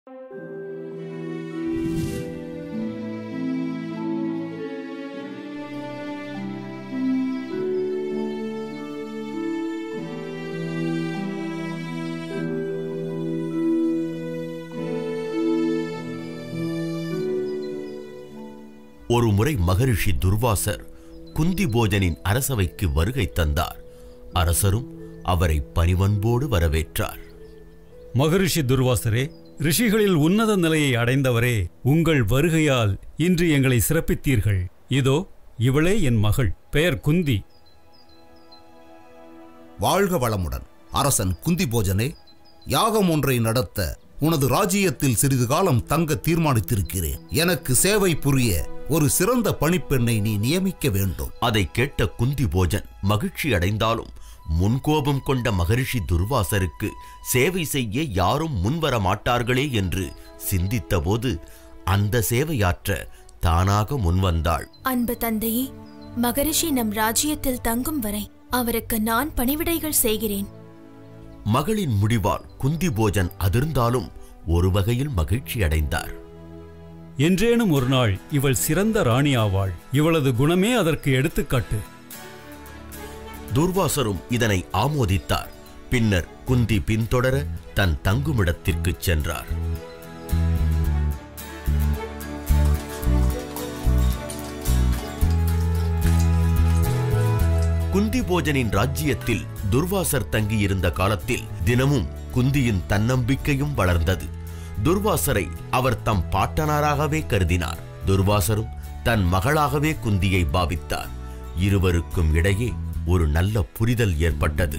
ஒரு முறை மகரிஷி துர்வாசர் குந்தி போஜனின் அரசவைக்கு வருகை தந்தார் அரசரும் அவரை பணிவன்போடு வரவேற்றார் மகரிஷி துர்வாசரே ரிஷிகளில் உன்னத நிலையை அடைந்தவரே உங்கள் வருகையால் இன்று எங்களை சிறப்பித்தீர்கள் இதோ இவளே என் மகள் பெயர் குந்தி வாழ்க வளமுடன் அரசன் குந்தி போஜனே யாகம் ஒன்றை நடத்த உனது ராஜ்யத்தில் சிறிது காலம் தங்க தீர்மானித்திருக்கிறேன் எனக்கு சேவை புரிய ஒரு சிறந்த பணிப்பெண்ணை நீ நியமிக்க வேண்டும் அதை கேட்ட குந்தி போஜன் மகிழ்ச்சி அடைந்தாலும் முன்கோபம் கொண்ட மகரிஷி துர்வாசருக்கு சேவை செய்ய யாரும் முன்வர மாட்டார்களே என்று சிந்தித்தபோது அந்த சேவையாற்ற தானாக முன்வந்தாள் அன்பு தந்தையே மகரிஷி நம் ராஜ்யத்தில் தங்கும் வரை அவருக்கு நான் பணிவிடைகள் செய்கிறேன் மகளின் முடிவால் குந்தி போஜன் அதிர்ந்தாலும் ஒரு வகையில் மகிழ்ச்சி அடைந்தார் என்றேனும் ஒரு நாள் இவள் சிறந்த ராணி ஆவாள் இவளது குணமே அதற்கு எடுத்துக்காட்டு துர்வாசரும் இதனை ஆமோதித்தார் பின்னர் குந்தி பின்தொடர தன் தங்குமிடத்திற்குச் சென்றார் குந்தி போஜனின் ராஜ்யத்தில் துர்வாசர் தங்கியிருந்த காலத்தில் தினமும் குந்தியின் தன்னம்பிக்கையும் வளர்ந்தது துர்வாசரை அவர் தம் பாட்டனாராகவே கருதினார் துர்வாசரும் தன் மகளாகவே குந்தியை பாவித்தார் இருவருக்கும் இடையே ஒரு நல்ல புரிதல் ஏற்பட்டது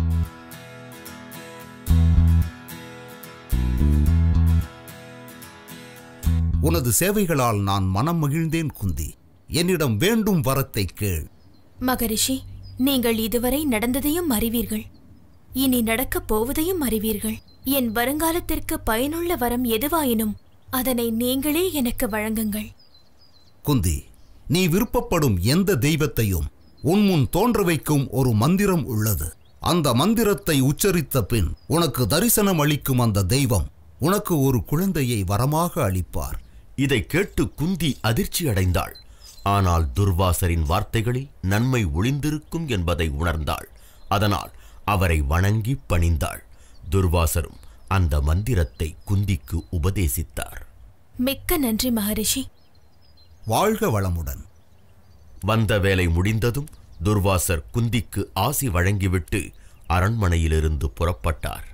உனது சேவைகளால் நான் மனம் மகிழ்ந்தேன் குந்தி என்னிடம் வேண்டும் வரத்தை கேள் மகரிஷி நீங்கள் இதுவரை நடந்ததையும் அறிவீர்கள் இனி நடக்கப் போவதையும் அறிவீர்கள் என் வருங்காலத்திற்கு பயனுள்ள வரம் எதுவாயினும் அதனை நீங்களே எனக்கு வழங்குங்கள் குந்தி நீ விருப்பப்படும் எந்த தெய்வத்தையும் உன் முன் தோன்ற வைக்கும் ஒரு மந்திரம் உள்ளது அந்த மந்திரத்தை உச்சரித்த பின் உனக்கு தரிசனம் அளிக்கும் அந்த தெய்வம் உனக்கு ஒரு குழந்தையை வரமாக அளிப்பார் இதை கேட்டு குந்தி அதிர்ச்சி அடைந்தாள் ஆனால் துர்வாசரின் வார்த்தைகளில் நன்மை ஒளிந்திருக்கும் என்பதை உணர்ந்தாள் அதனால் அவரை வணங்கி பணிந்தாள் துர்வாசரும் அந்த மந்திரத்தை குந்திக்கு உபதேசித்தார் மிக்க நன்றி மகரிஷி வாழ்க வளமுடன் வந்த வேலை முடிந்ததும் துர்வாசர் குந்திக்கு ஆசி வழங்கிவிட்டு அரண்மனையிலிருந்து புறப்பட்டார்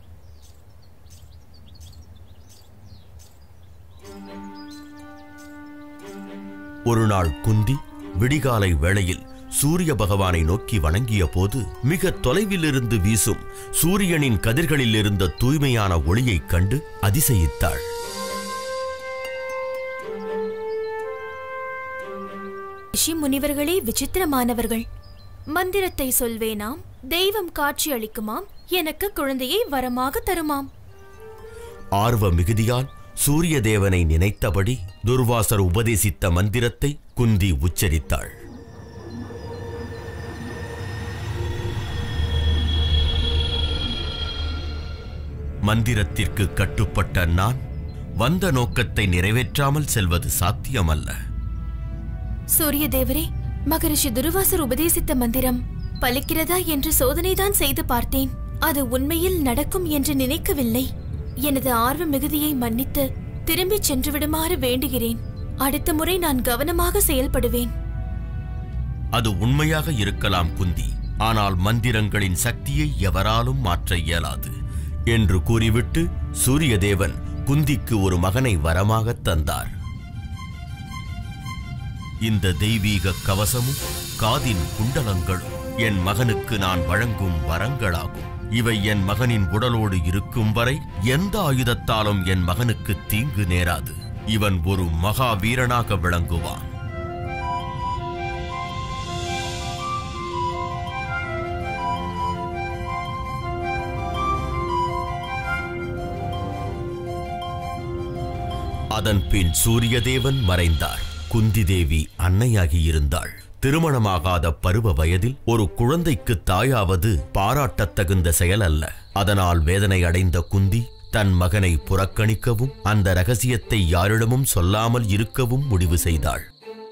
ஒரு நாள் குந்தி விடிகாலை வேளையில் சூரிய பகவானை நோக்கி வணங்கிய போது மிக தொலைவிலிருந்து வீசும் சூரியனின் கதிர்களில் இருந்த தூய்மையான ஒளியைக் கண்டு அதிசயித்தாள் ரிஷி முனிவர்களே விசித்திரமானவர்கள் மந்திரத்தை சொல்வேனாம் தெய்வம் காட்சி அளிக்குமாம் எனக்கு குழந்தையை வரமாக தருமாம் ஆர்வ மிகுதியால் சூரிய தேவனை நினைத்தபடி துர்வாசர் உபதேசித்த மந்திரத்தை குந்தி உச்சரித்தாள் மந்திரத்திற்கு கட்டுப்பட்ட நான் வந்த நோக்கத்தை நிறைவேற்றாமல் செல்வது சாத்தியமல்ல சூரிய தேவரே மகரிஷி துருவாசர் உபதேசித்த மந்திரம் பலிக்கிறதா என்று சோதனைதான் செய்து பார்த்தேன் அது உண்மையில் நடக்கும் என்று நினைக்கவில்லை எனது ஆர்வ மிகுதியை மன்னித்து திரும்பிச் சென்று விடுமாறு வேண்டுகிறேன் அடுத்த முறை நான் கவனமாக செயல்படுவேன் அது உண்மையாக இருக்கலாம் குந்தி ஆனால் மந்திரங்களின் சக்தியை எவராலும் மாற்ற இயலாது என்று கூறிவிட்டு சூரியதேவன் குந்திக்கு ஒரு மகனை வரமாகத் தந்தார் இந்த தெய்வீக கவசமும் காதின் குண்டலங்களும் என் மகனுக்கு நான் வழங்கும் வரங்களாகும் இவை என் மகனின் உடலோடு இருக்கும் வரை எந்த ஆயுதத்தாலும் என் மகனுக்கு தீங்கு நேராது இவன் ஒரு மகா வீரனாக விளங்குவான் அதன் பின் சூரியதேவன் மறைந்தார் குந்தி தேவி அன்னையாகி இருந்தாள் திருமணமாகாத பருவ வயதில் ஒரு குழந்தைக்கு தாயாவது பாராட்டத் தகுந்த செயல் அல்ல அதனால் வேதனை அடைந்த குந்தி தன் மகனை புறக்கணிக்கவும் அந்த ரகசியத்தை யாரிடமும் சொல்லாமல் இருக்கவும் முடிவு செய்தாள்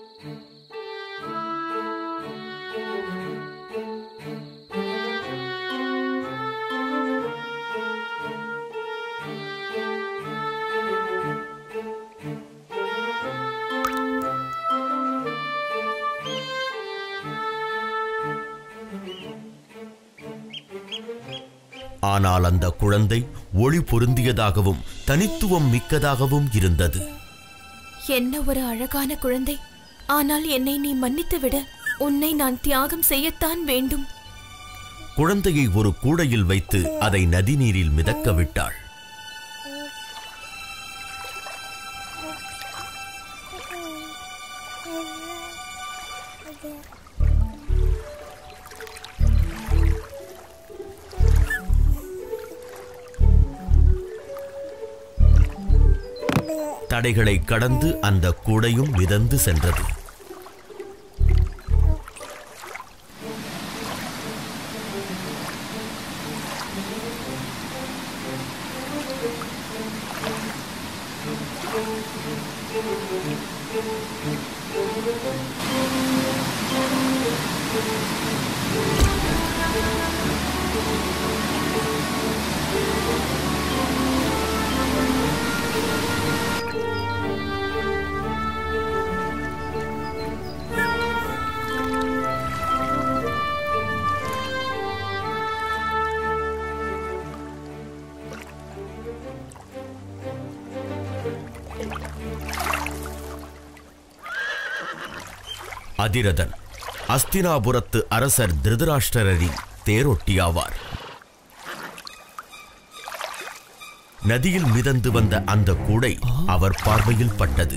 ஆனால் அந்த குழந்தை ஒளி பொருந்தியதாகவும் தனித்துவம் மிக்கதாகவும் இருந்தது என்ன ஒரு அழகான குழந்தை ஆனால் என்னை நீ மன்னித்து விடு உன்னை நான் தியாகம் செய்யத்தான் வேண்டும் குழந்தையை ஒரு கூடையில் வைத்து அதை நதிநீரில் மிதக்க விட்டாள் தடைகளை கடந்து அந்த கூடையும் மிதந்து சென்றது அதிரதன் அஸ்தினாபுரத்து அரசர் திருதராஷ்டிரரின் தேரொட்டியாவார் நதியில் மிதந்து வந்த அந்த கூடை அவர் பார்வையில் பட்டது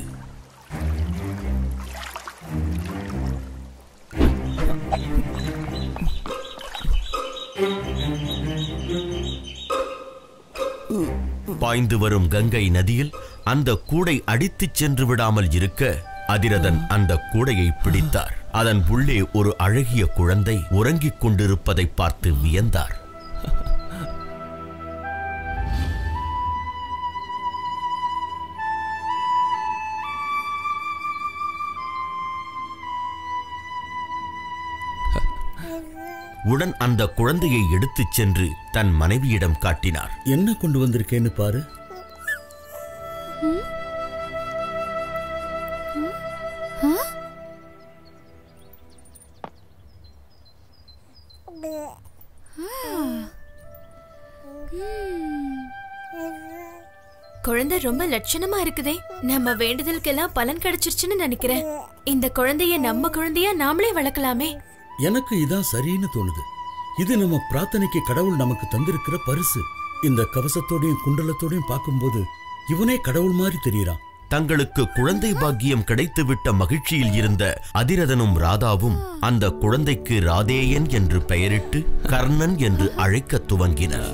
பாய்ந்து வரும் கங்கை நதியில் அந்த கூடை அடித்துச் சென்று விடாமல் இருக்க அதிரதன் அந்த கூடையை பிடித்தார் அதன் உள்ளே ஒரு அழகிய குழந்தை உறங்கிக் கொண்டிருப்பதை பார்த்து வியந்தார் உடன் அந்த குழந்தையை எடுத்துச் சென்று தன் மனைவியிடம் காட்டினார் என்ன கொண்டு வந்திருக்கேன்னு பாரு குழந்தை ரொம்ப லட்சணமா இருக்குதே நம்ம வேண்டுதலுக்கெல்லாம் பலன் கிடைச்சிருச்சுன்னு நினைக்கிறேன் இந்த குழந்தைய நம்ம குழந்தையா நாமளே வளர்க்கலாமே எனக்கு இதான் சரின்னு தோணுது இது நம்ம பிரார்த்தனைக்கு கடவுள் நமக்கு தந்திருக்கிற பரிசு இந்த கவசத்தோடையும் குண்டலத்தோடையும் பார்க்கும்போது இவனே கடவுள் மாதிரி தெரியறான் தங்களுக்கு குழந்தை பாக்கியம் கிடைத்துவிட்ட மகிழ்ச்சியில் இருந்த அதிரதனும் ராதாவும் அந்த குழந்தைக்கு ராதேயன் என்று பெயரிட்டு கர்ணன் என்று அழைக்கத் துவங்கினர்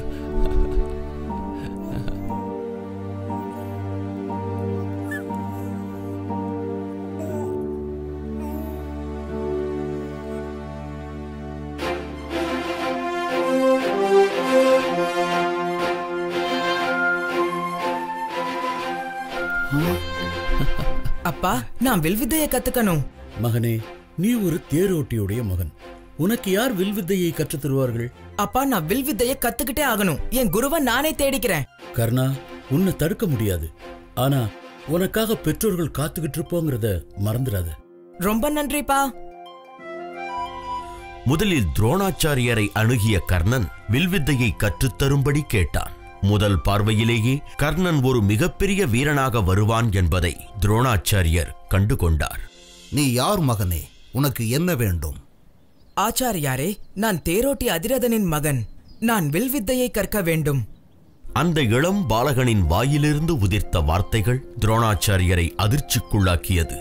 அப்பா நான் வில்வித்தைய கத்துக்கணும் மகனே நீ ஒரு தேரோட்டியுடைய மகன் உனக்கு யார் வில்வித்தையை கற்றுத் தருவார்கள் அப்பா நான் வில்வித்தைய கத்துக்கிட்டே ஆகணும் என் குருவை நானே தேடிக்கிறேன் கர்ணா உன்னை தடுக்க முடியாது ஆனா உனக்காக பெற்றோர்கள் காத்துக்கிட்டு இருப்போங்கிறத மறந்துடாத ரொம்ப நன்றிப்பா முதலில் துரோணாச்சாரியரை அணுகிய கர்ணன் வில்வித்தையை கற்றுத்தரும்படி கேட்டான் முதல் பார்வையிலேயே கர்ணன் ஒரு மிகப்பெரிய வீரனாக வருவான் என்பதை துரோணாச்சாரியர் கண்டுகொண்டார் நீ யார் மகனே உனக்கு என்ன வேண்டும் ஆச்சாரியாரே நான் தேரோட்டி அதிரதனின் மகன் நான் வில்வித்தையை கற்க வேண்டும் அந்த இளம் பாலகனின் வாயிலிருந்து உதிர்த்த வார்த்தைகள் துரோணாச்சாரியரை அதிர்ச்சிக்குள்ளாக்கியது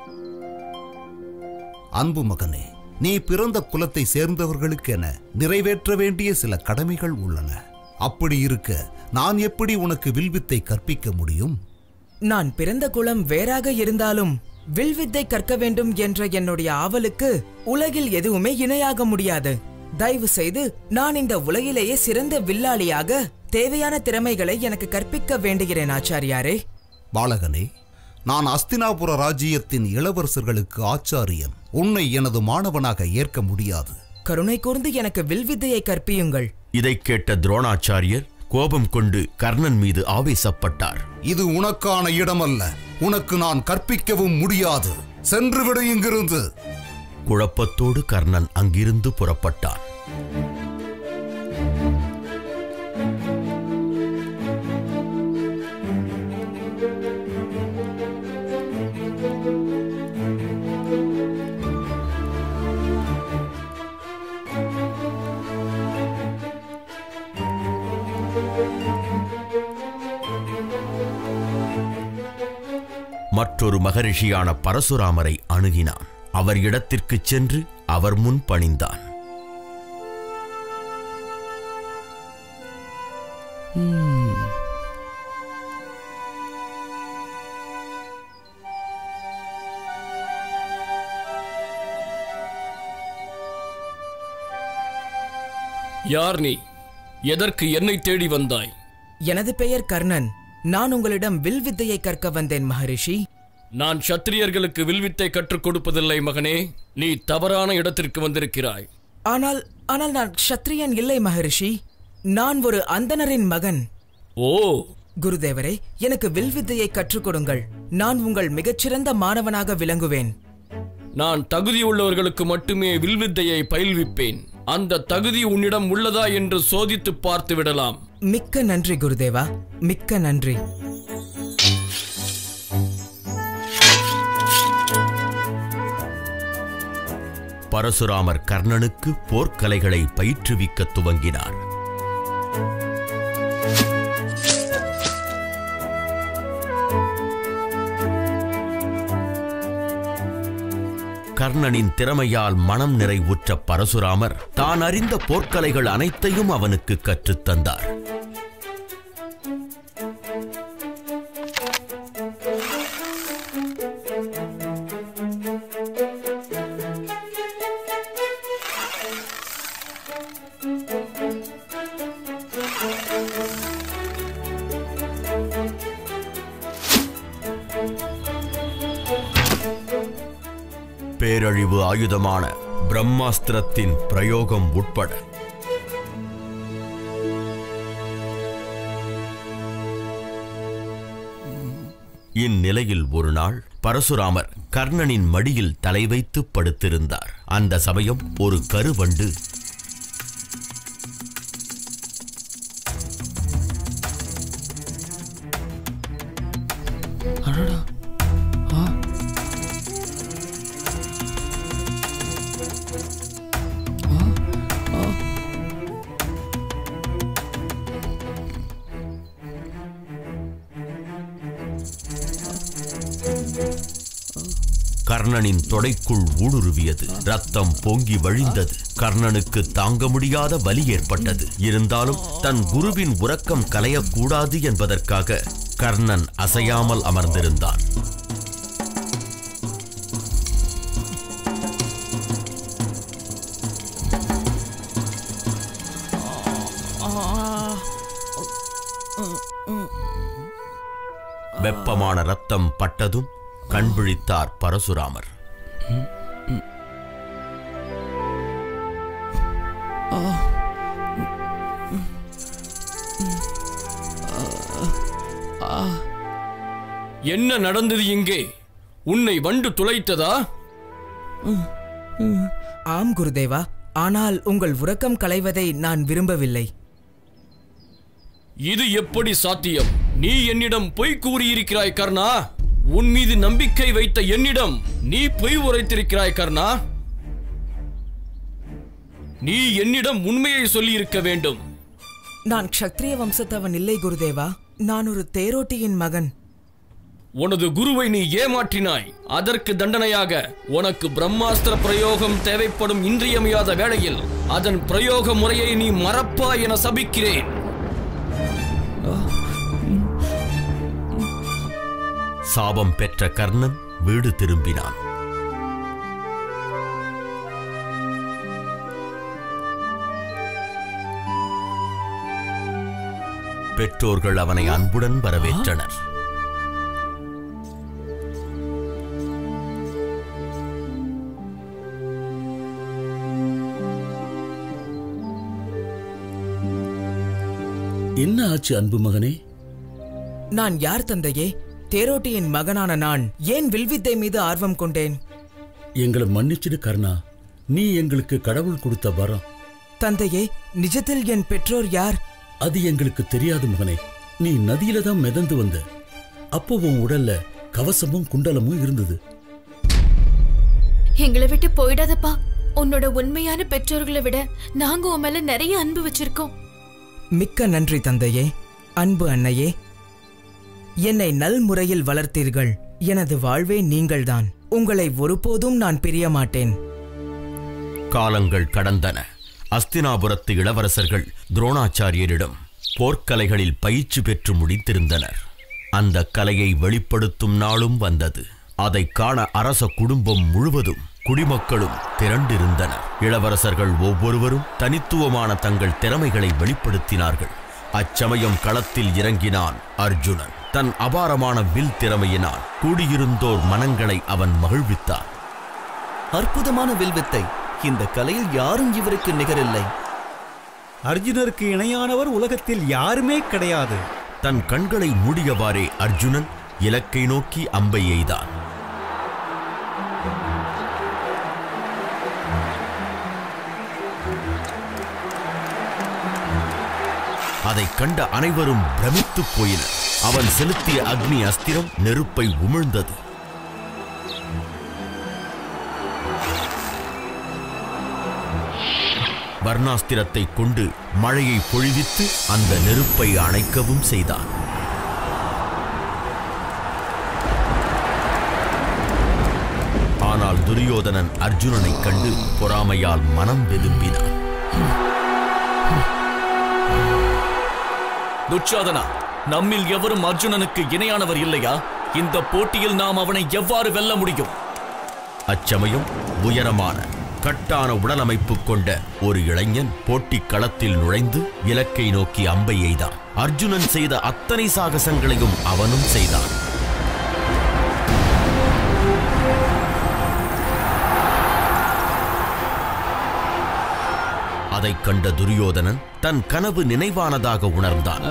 அன்பு மகனே நீ பிறந்த குலத்தை சேர்ந்தவர்களுக்கென நிறைவேற்ற வேண்டிய சில கடமைகள் உள்ளன அப்படி இருக்க நான் எப்படி உனக்கு வில்வித்தை கற்பிக்க முடியும் நான் பிறந்த குலம் வேறாக இருந்தாலும் வில்வித்தை கற்க வேண்டும் என்ற என்னுடைய ஆவலுக்கு உலகில் எதுவுமே இணையாக முடியாது தயவு செய்து நான் இந்த உலகிலேயே சிறந்த வில்லாளியாக தேவையான திறமைகளை எனக்கு கற்பிக்க வேண்டுகிறேன் ஆச்சாரியாரே பாலகனே நான் அஸ்தினாபுர ராஜ்யத்தின் இளவரசர்களுக்கு ஆச்சாரியன் உன்னை எனது மாணவனாக ஏற்க முடியாது கருணை கூர்ந்து எனக்கு வில்வித்தையை கற்பியுங்கள் இதைக் கேட்ட துரோணாச்சாரியர் கோபம் கொண்டு கர்ணன் மீது ஆவேசப்பட்டார் இது உனக்கான இடமல்ல உனக்கு நான் கற்பிக்கவும் முடியாது சென்று விடு இங்கிருந்து குழப்பத்தோடு கர்ணன் அங்கிருந்து புறப்பட்டான் மற்றொரு மகரிஷியான பரசுராமரை அணுகினான் அவர் இடத்திற்குச் சென்று அவர் முன் பணிந்தான் யார் நீ எதற்கு என்னை தேடி வந்தாய் எனது பெயர் கர்ணன் நான் உங்களிடம் வில்வித்தையை கற்க வந்தேன் மகரிஷி நான் சத்திரியர்களுக்கு வில்வித்தை கற்றுக் கொடுப்பதில்லை மகனே நீ தவறான இடத்திற்கு வந்திருக்கிறாய் ஆனால் ஆனால் நான் க்ஷத்ரியன் இல்லை மகரிஷி நான் ஒரு அந்தணரின் மகன் ஓ குருதேவரே எனக்கு வில்வித்தையை கற்றுக் கொடுங்கள் நான் உங்கள் மிகச்சிறந்த மாணவனாக விளங்குவேன் நான் தகுதியுள்ளவர்களுக்கு மட்டுமே வில்வித்தையை பயில்விப்பேன் அந்த தகுதி உன்னிடம் உள்ளதா என்று சோதித்து பார்த்து விடலாம் மிக்க நன்றி குருதேவா மிக்க நன்றி பரசுராமர் கர்ணனுக்கு போர்க்கலைகளை பயிற்றுவிக்கத் துவங்கினார் கர்ணனின் திறமையால் மனம் நிறைவுற்ற பரசுராமர் தான் அறிந்த போர்க்கலைகள் அனைத்தையும் அவனுக்கு கற்றுத் தந்தார் பேரழிவு ஆயுதமான பிரம்மாஸ்திரத்தின் பிரயோகம் உட்பட இந்நிலையில் ஒரு நாள் பரசுராமர் கர்ணனின் மடியில் தலை வைத்து படுத்திருந்தார் அந்த சமயம் ஒரு கருவண்டு கர்ணனின் தொடைக்குள் ஊடுருவியது ரத்தம் பொங்கி வழிந்தது கர்ணனுக்கு தாங்க முடியாத வலி ஏற்பட்டது இருந்தாலும் தன் குருவின் உறக்கம் கலையக்கூடாது என்பதற்காக கர்ணன் அசையாமல் அமர்ந்திருந்தான் வெப்பமான ரத்தம் பட்டதும் கண் விழித்தார் பரசுராமர் என்ன நடந்தது இங்கே உன்னை வண்டு துளைத்ததா ஆம் குருதேவா ஆனால் உங்கள் உறக்கம் களைவதை நான் விரும்பவில்லை இது எப்படி சாத்தியம் நீ என்னிடம் பொய் கூறியிருக்கிறாய் கர்ணா உன் மீது நம்பிக்கை வைத்த என்னிடம் நீ பொய் உரைத்திருக்கிறாய் கர்ணா நீ என்னிடம் உண்மையை சொல்லியிருக்க வேண்டும் நான் க்ஷத்ரிய வம்சத்தவன் இல்லை குருதேவா நான் ஒரு தேரோட்டியின் மகன் உனது குருவை நீ ஏமாற்றினாய் அதற்கு தண்டனையாக உனக்கு பிரம்மாஸ்திர பிரயோகம் தேவைப்படும் இன்றியமையாத வேளையில் அதன் பிரயோக முறையை நீ மறப்பாய் என சபிக்கிறேன் சாபம் பெற்ற கர்ணன் வீடு திரும்பினான் பெற்றோர்கள் அவனை அன்புடன் வரவேற்றனர் என்ன ஆச்சு அன்பு மகனே நான் யார் தந்தையே தேரோட்டியின் மகனான நான் ஏன் வில்வித்தை மீது ஆர்வம் கொண்டேன் எங்களை மன்னிச்சிடு கர்ணா நீ எங்களுக்கு கடவுள் கொடுத்த வரம் தந்தையே நிஜத்தில் என் பெற்றோர் யார் அது எங்களுக்கு தெரியாது மகனே நீ நதியில தான் மிதந்து வந்த அப்போ உன் உடல்ல கவசமும் குண்டலமும் இருந்தது எங்களை விட்டு போயிடாதப்பா உன்னோட உண்மையான பெற்றோர்களை விட நாங்க உன் மேல நிறைய அன்பு வச்சிருக்கோம் மிக்க நன்றி தந்தையே அன்பு அன்னையே என்னை நல் முறையில் வளர்த்தீர்கள் எனது வாழ்வே நீங்கள்தான் உங்களை ஒருபோதும் நான் பிரிய மாட்டேன் காலங்கள் கடந்தன அஸ்தினாபுரத்து இளவரசர்கள் துரோணாச்சாரியரிடம் போர்க்கலைகளில் பயிற்சி பெற்று முடித்திருந்தனர் அந்த கலையை வெளிப்படுத்தும் நாளும் வந்தது அதை காண அரச குடும்பம் முழுவதும் குடிமக்களும் திரண்டிருந்தனர் இளவரசர்கள் ஒவ்வொருவரும் தனித்துவமான தங்கள் திறமைகளை வெளிப்படுத்தினார்கள் அச்சமயம் களத்தில் இறங்கினான் அர்ஜுனன் தன் அபாரமான வில் திறமையினால் கூடியிருந்தோர் மனங்களை அவன் மகிழ்வித்தான் அற்புதமான வில்வித்தை இந்த கலையில் யாரும் இவருக்கு நிகரில்லை அர்ஜுனருக்கு இணையானவர் உலகத்தில் யாருமே கிடையாது தன் கண்களை மூடியவாறே அர்ஜுனன் இலக்கை நோக்கி அம்பை எய்தான் அதைக் கண்ட அனைவரும் பிரமித்துப் போயினர் அவன் செலுத்திய அக்னி அஸ்திரம் நெருப்பை உமிழ்ந்தது வர்ணாஸ்திரத்தை கொண்டு மழையை பொழிவித்து அந்த நெருப்பை அணைக்கவும் செய்தான் ஆனால் துரியோதனன் அர்ஜுனனைக் கண்டு பொறாமையால் மனம் வெதும்பினான் துச்சாதனா நம்மில் எவரும் அர்ஜுனனுக்கு இணையானவர் இல்லையா இந்த போட்டியில் நாம் அவனை எவ்வாறு வெல்ல முடியும் அச்சமயம் உயரமான கட்டான உடலமைப்பு கொண்ட ஒரு இளைஞன் போட்டிக் களத்தில் நுழைந்து இலக்கை நோக்கி அம்பை எய்தான் அர்ஜுனன் செய்த அத்தனை சாகசங்களையும் அவனும் செய்தான் அதைக் கண்ட துரியோதனன் தன் கனவு நினைவானதாக உணர்ந்தான்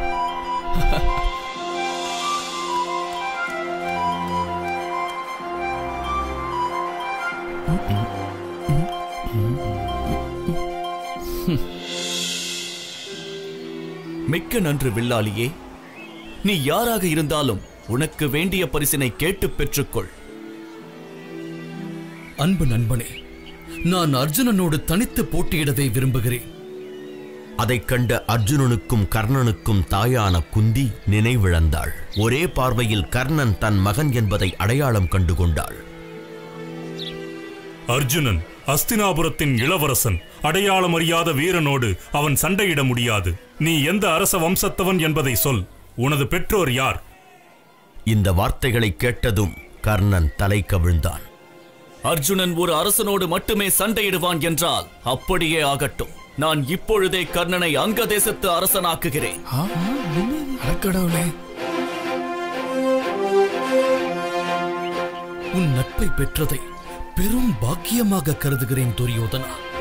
மிக்க நன்று வில்லாளியே நீ யாராக இருந்தாலும் உனக்கு வேண்டிய பரிசினை கேட்டு பெற்றுக்கொள் அன்பு நண்பனே நான் அர்ஜுனனோடு தனித்து போட்டியிடவே விரும்புகிறேன் அதைக் கண்ட அர்ஜுனனுக்கும் கர்ணனுக்கும் தாயான குந்தி நினைவிழந்தாள் ஒரே பார்வையில் கர்ணன் தன் மகன் என்பதை அடையாளம் கண்டு கொண்டாள் அர்ஜுனன் அஸ்தினாபுரத்தின் இளவரசன் அடையாளம் அறியாத வீரனோடு அவன் சண்டையிட முடியாது நீ எந்த அரச வம்சத்தவன் என்பதை சொல் உனது பெற்றோர் யார் இந்த வார்த்தைகளை கேட்டதும் கர்ணன் தலை கவிழ்ந்தான் அர்ஜுனன் ஒரு அரசனோடு மட்டுமே சண்டையிடுவான் என்றால் அப்படியே ஆகட்டும் நான் இப்பொழுதே கர்ணனை அங்க தேசத்து அரசனாக்குகிறேன் கடவுளே உன் நட்பை பெற்றதை பெரும் பாக்கியமாக கருதுகிறேன் துரியோதனா